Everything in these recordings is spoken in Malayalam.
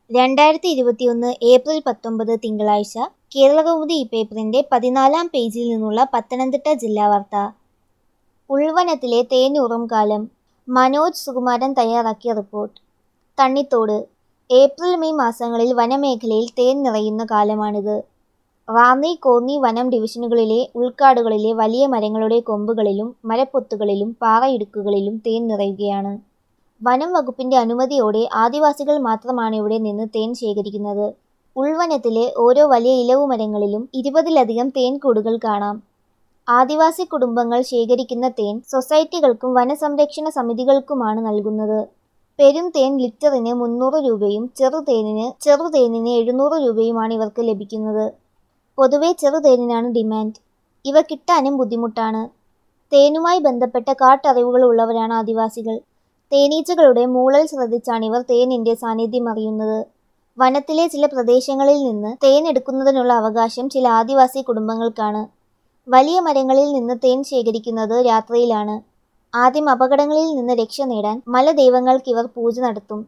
രണ്ടായിരത്തി ഇരുപത്തിയൊന്ന് ഏപ്രിൽ പത്തൊമ്പത് തിങ്കളാഴ്ച കേരളകൗമുദി ഈ പേപ്പറിന്റെ പതിനാലാം പേജിൽ നിന്നുള്ള പത്തനംതിട്ട ജില്ലാ വാർത്ത ഉൾവനത്തിലെ തേനൂറും കാലം മനോജ് സുകുമാരൻ തയ്യാറാക്കിയ റിപ്പോർട്ട് തണ്ണിത്തോട് ഏപ്രിൽ മെയ് മാസങ്ങളിൽ വനമേഖലയിൽ തേൻ നിറയുന്ന കാലമാണിത് റാന്നി കോന്നി വനം ഡിവിഷനുകളിലെ ഉൾക്കാടുകളിലെ വലിയ മരങ്ങളുടെ കൊമ്പുകളിലും മരപ്പൊത്തുകളിലും പാറയിടുക്കുകളിലും തേൻ നിറയുകയാണ് വനം വകുപ്പിന്റെ അനുമതിയോടെ ആദിവാസികൾ മാത്രമാണ് ഇവിടെ നിന്ന് തേൻ ശേഖരിക്കുന്നത് ഉൾവനത്തിലെ ഓരോ വലിയ ഇലവുമരങ്ങളിലും ഇരുപതിലധികം തേൻകൂടുകൾ കാണാം ആദിവാസി കുടുംബങ്ങൾ ശേഖരിക്കുന്ന തേൻ സൊസൈറ്റികൾക്കും വനസംരക്ഷണ സമിതികൾക്കുമാണ് നൽകുന്നത് പെരും തേൻ ലിറ്ററിന് മുന്നൂറ് രൂപയും ചെറുതേനിന് ചെറുതേനിന് എഴുന്നൂറ് രൂപയുമാണ് ഇവർക്ക് ലഭിക്കുന്നത് പൊതുവെ ചെറുതേനിനാണ് ഡിമാൻഡ് ഇവ കിട്ടാനും ബുദ്ധിമുട്ടാണ് തേനുമായി ബന്ധപ്പെട്ട കാട്ടറിവുകൾ ഉള്ളവരാണ് ആദിവാസികൾ തേനീച്ചകളുടെ മൂളൽ ശ്രദ്ധിച്ചാണ് ഇവർ തേനിന്റെ സാന്നിധ്യം അറിയുന്നത് വനത്തിലെ ചില പ്രദേശങ്ങളിൽ നിന്ന് തേൻ എടുക്കുന്നതിനുള്ള അവകാശം ചില ആദിവാസി കുടുംബങ്ങൾക്കാണ് വലിയ മരങ്ങളിൽ നിന്ന് തേൻ ശേഖരിക്കുന്നത് രാത്രിയിലാണ് ആദ്യം അപകടങ്ങളിൽ നിന്ന് രക്ഷ നേടാൻ മലദൈവങ്ങൾക്ക് ഇവർ പൂജ നടത്തും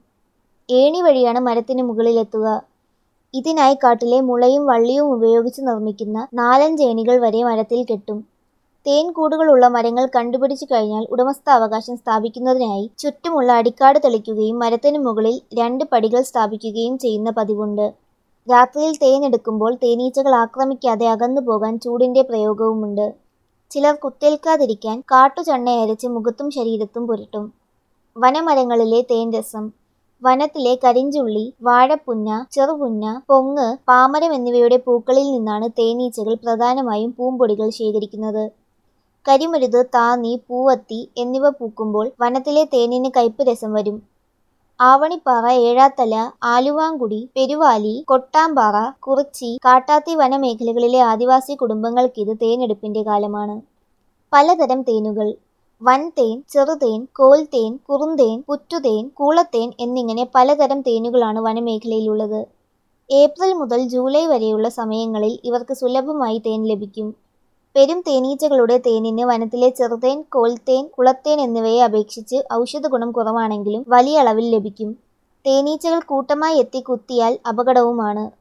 ഏണി വഴിയാണ് മരത്തിന് മുകളിലെത്തുക ഇതിനായി കാട്ടിലെ മുളയും വള്ളിയും ഉപയോഗിച്ച് നിർമ്മിക്കുന്ന നാലഞ്ച് ഏണികൾ വരെ മരത്തിൽ കെട്ടും തേൻകൂടുകളുള്ള മരങ്ങൾ കണ്ടുപിടിച്ചു കഴിഞ്ഞാൽ ഉടമസ്ഥാവകാശം സ്ഥാപിക്കുന്നതിനായി ചുറ്റുമുള്ള അടിക്കാട് തെളിക്കുകയും മരത്തിനു മുകളിൽ രണ്ട് പടികൾ സ്ഥാപിക്കുകയും ചെയ്യുന്ന പതിവുണ്ട് രാത്രിയിൽ തേനെടുക്കുമ്പോൾ തേനീച്ചകൾ ആക്രമിക്കാതെ അകന്നു പോകാൻ ചൂടിന്റെ പ്രയോഗവുമുണ്ട് ചിലർ കുത്തേൽക്കാതിരിക്കാൻ കാട്ടുചണ്ണ അരച്ച് മുഖത്തും ശരീരത്തും പുരട്ടും വനമരങ്ങളിലെ തേൻ രസം വനത്തിലെ കരിഞ്ചുള്ളി വാഴപ്പുന്ന ചെറുപുന്ന പൊങ്ങ് പാമരം എന്നിവയുടെ പൂക്കളിൽ നിന്നാണ് തേനീച്ചകൾ പ്രധാനമായും പൂമ്പൊടികൾ ശേഖരിക്കുന്നത് കരിമരുത് താന്നി പൂവത്തി എന്നിവ പൂക്കുമ്പോൾ വനത്തിലെ തേനിന് കയ്പ് രസം വരും ആവണിപ്പാറ ഏഴാത്തല ആലുവാങ്കുടി പെരുവാലി കൊട്ടാമ്പാറ കുറിച്ചി കാട്ടാത്തി വനമേഖലകളിലെ ആദിവാസി കുടുംബങ്ങൾക്കിത് തേനെടുപ്പിന്റെ കാലമാണ് പലതരം തേനുകൾ വൻതേൻ ചെറുതേൻ കോൽത്തേൻ കുറുന്തേൻ പുറ്റുതേൻ കൂളത്തേൻ എന്നിങ്ങനെ പലതരം തേനുകളാണ് വനമേഖലയിലുള്ളത് ഏപ്രിൽ മുതൽ ജൂലൈ വരെയുള്ള സമയങ്ങളിൽ ഇവർക്ക് സുലഭമായി തേൻ ലഭിക്കും പെരും തേനീച്ചകളുടെ തേനിന് വനത്തിലെ ചെറുതേൻ കോൽത്തേൻ കുളത്തേൻ എന്നിവയെ അപേക്ഷിച്ച് ഔഷധ ഗുണം കുറവാണെങ്കിലും വലിയ അളവിൽ ലഭിക്കും തേനീച്ചകൾ കൂട്ടമായി എത്തി കുത്തിയാൽ അപകടവുമാണ്